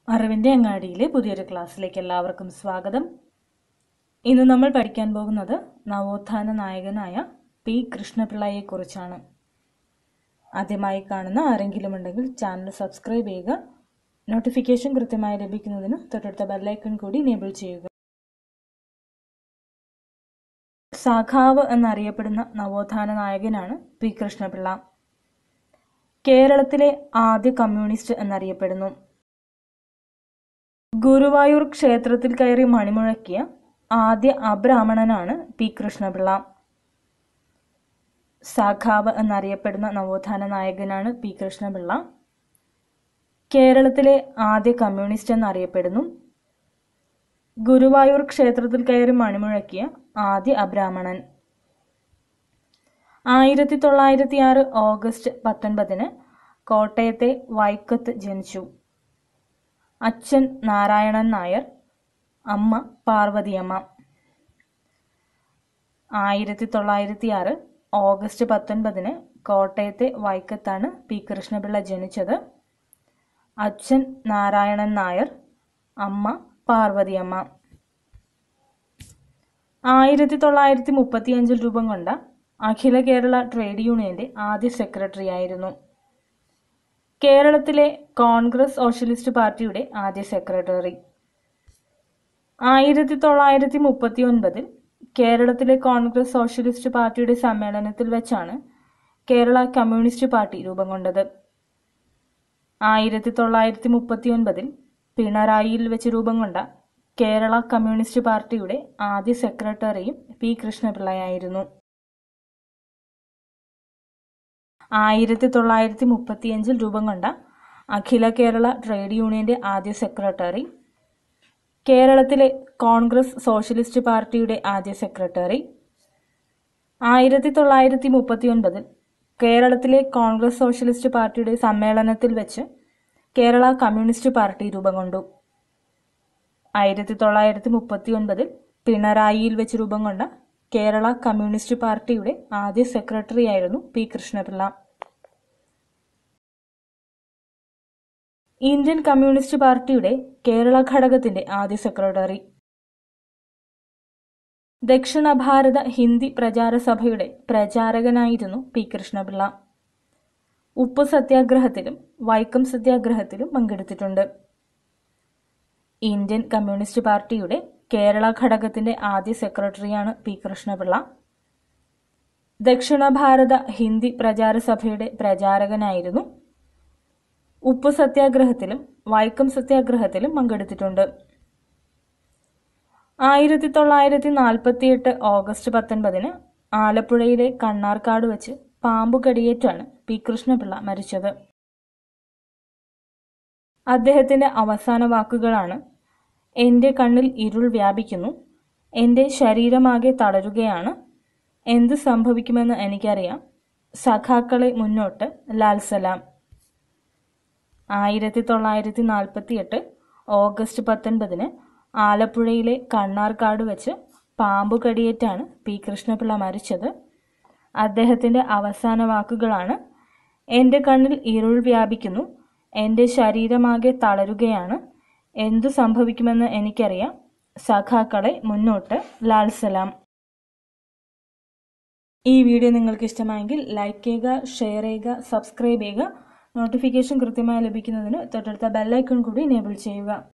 അറിവിന്റെ അങ്ങാടിയിലെ പുതിയൊരു ക്ലാസ്സിലേക്ക് എല്ലാവർക്കും സ്വാഗതം ഇന്ന് നമ്മൾ പഠിക്കാൻ പോകുന്നത് നവോത്ഥാന നായകനായ പി കൃഷ്ണപിള്ളയെക്കുറിച്ചാണ് ആദ്യമായി കാണുന്ന ആരെങ്കിലും ഉണ്ടെങ്കിൽ ചാനൽ സബ്സ്ക്രൈബ് ചെയ്യുക നോട്ടിഫിക്കേഷൻ കൃത്യമായി ലഭിക്കുന്നതിന് തൊട്ടടുത്ത ബെല്ലൈക്കൺ കൂടി എനേബിൾ ചെയ്യുക സാഖാവ് എന്നറിയപ്പെടുന്ന നവോത്ഥാന നായകനാണ് പി കൃഷ്ണപിള്ള കേരളത്തിലെ ആദ്യ കമ്മ്യൂണിസ്റ്റ് എന്നറിയപ്പെടുന്നു ഗുരുവായൂർ ക്ഷേത്രത്തിൽ കയറി മണിമുഴക്കിയ ആദ്യ അബ്രാഹ്മണനാണ് പി കൃഷ്ണപിള്ള സാഖാവ് എന്നറിയപ്പെടുന്ന നവോത്ഥാന നായകനാണ് പി കൃഷ്ണപിള്ള കേരളത്തിലെ ആദ്യ കമ്മ്യൂണിസ്റ്റ് എന്നറിയപ്പെടുന്നു ഗുരുവായൂർ ക്ഷേത്രത്തിൽ കയറി മണിമുഴക്കിയ ആദ്യ അബ്രാഹ്മണൻ ആയിരത്തി തൊള്ളായിരത്തി ആറ് ഓഗസ്റ്റ് പത്തൊൻപതിന് കോട്ടയത്തെ വൈക്കത്ത് ജനിച്ചു അച്ഛൻ നാരായണൻ നായർ അമ്മ പാർവതിയമ്മ ആയിരത്തി തൊള്ളായിരത്തി ആറ് ഓഗസ്റ്റ് പത്തൊൻപതിന് കോട്ടയത്തെ വൈക്കത്താണ് പി കൃഷ്ണപിള്ള ജനിച്ചത് അച്ഛൻ നാരായണൻ നായർ അമ്മ പാർവതിയമ്മ ആയിരത്തി തൊള്ളായിരത്തി മുപ്പത്തിയഞ്ചിൽ രൂപം കൊണ്ട അഖില കേരള ട്രേഡ് യൂണിയന്റെ ആദ്യ സെക്രട്ടറി ആയിരുന്നു കേരളത്തിലെ കോൺഗ്രസ് സോഷ്യലിസ്റ്റ് പാർട്ടിയുടെ ആദ്യ സെക്രട്ടറി ആയിരത്തി തൊള്ളായിരത്തി മുപ്പത്തി ഒൻപതിൽ കേരളത്തിലെ കോൺഗ്രസ് സോഷ്യലിസ്റ്റ് പാർട്ടിയുടെ സമ്മേളനത്തിൽ വെച്ചാണ് കേരള കമ്മ്യൂണിസ്റ്റ് പാർട്ടി രൂപം കൊണ്ടത് ആയിരത്തി തൊള്ളായിരത്തി മുപ്പത്തി ഒൻപതിൽ പിണറായിയിൽ വെച്ച് രൂപം കൊണ്ട കേരള കമ്മ്യൂണിസ്റ്റ് പാർട്ടിയുടെ ആദ്യ സെക്രട്ടറിയും പി കൃഷ്ണപിള്ളയായിരുന്നു ആയിരത്തി തൊള്ളായിരത്തി മുപ്പത്തിയഞ്ചിൽ രൂപം കൊണ്ട അഖില കേരള ട്രേഡ് യൂണിയന്റെ ആദ്യ സെക്രട്ടറി കേരളത്തിലെ കോൺഗ്രസ് സോഷ്യലിസ്റ്റ് പാർട്ടിയുടെ ആദ്യ സെക്രട്ടറി ആയിരത്തി തൊള്ളായിരത്തി മുപ്പത്തി ഒൻപതിൽ കേരളത്തിലെ കോൺഗ്രസ് സോഷ്യലിസ്റ്റ് പാർട്ടിയുടെ സമ്മേളനത്തിൽ വെച്ച് കേരള കമ്മ്യൂണിസ്റ്റ് പാർട്ടി രൂപം കൊണ്ടു ആയിരത്തി തൊള്ളായിരത്തി മുപ്പത്തി ഒൻപതിൽ പിണറായിയിൽ വെച്ച് രൂപം കൊണ്ട കേരള കമ്മ്യൂണിസ്റ്റ് പാർട്ടിയുടെ ആദ്യ സെക്രട്ടറിയായിരുന്നു പി കൃഷ്ണപിള്ള ഇന്ത്യൻ കമ്മ്യൂണിസ്റ്റ് പാർട്ടിയുടെ കേരള ഘടകത്തിന്റെ ആദ്യ സെക്രട്ടറി ദക്ഷിണ ഭാരത ഹിന്ദി പ്രചാര സഭയുടെ പ്രചാരകനായിരുന്നു പി കൃഷ്ണപിള്ള ഉപ്പ് സത്യാഗ്രഹത്തിലും വൈക്കം സത്യാഗ്രഹത്തിലും പങ്കെടുത്തിട്ടുണ്ട് ഇന്ത്യൻ കമ്മ്യൂണിസ്റ്റ് പാർട്ടിയുടെ കേരള ഘടകത്തിന്റെ ആദ്യ സെക്രട്ടറിയാണ് പി കൃഷ്ണപിള്ള ദക്ഷിണ ഭാരത ഹിന്ദി പ്രചാര സഭയുടെ പ്രചാരകനായിരുന്നു ഉപ്പ് സത്യാഗ്രഹത്തിലും വൈക്കം സത്യാഗ്രഹത്തിലും പങ്കെടുത്തിട്ടുണ്ട് ആയിരത്തി തൊള്ളായിരത്തി നാൽപ്പത്തിയെട്ട് ഓഗസ്റ്റ് പത്തൊൻപതിന് ആലപ്പുഴയിലെ കണ്ണാർക്കാട് വെച്ച് പാമ്പുകടിയേറ്റാണ് പി കൃഷ്ണപിള്ള മരിച്ചത് അദ്ദേഹത്തിന്റെ അവസാന വാക്കുകളാണ് എൻ്റെ കണ്ണിൽ ഇരുൾ വ്യാപിക്കുന്നു എൻ്റെ ശരീരമാകെ തളരുകയാണ് എന്ത് സംഭവിക്കുമെന്ന് എനിക്കറിയാം സഖാക്കളെ മുന്നോട്ട് ലാൽ സലാം ആയിരത്തി തൊള്ളായിരത്തി നാൽപ്പത്തി എട്ട് ഓഗസ്റ്റ് പത്തൊൻപതിന് ആലപ്പുഴയിലെ കണ്ണാർക്കാട് വെച്ച് പാമ്പുകടിയേറ്റാണ് പി കൃഷ്ണപിള്ള മരിച്ചത് അദ്ദേഹത്തിന്റെ അവസാന വാക്കുകളാണ് എൻ്റെ കണ്ണിൽ ഇരുൾ വ്യാപിക്കുന്നു എൻ്റെ ശരീരമാകെ തളരുകയാണ് എന്തു സംഭവിക്കുമെന്ന് എനിക്കറിയാം സഖാക്കളെ മുന്നോട്ട് ലാൽ സലാം ഈ വീഡിയോ നിങ്ങൾക്ക് ഇഷ്ടമായെങ്കിൽ ലൈക്ക് ചെയ്യുക ഷെയർ ചെയ്യുക സബ്സ്ക്രൈബ് ചെയ്യുക നോട്ടിഫിക്കേഷൻ കൃത്യമായി ലഭിക്കുന്നതിന് തൊട്ടടുത്ത ബെല്ലൈക്കൺ കൂടി എനേബിൾ ചെയ്യുക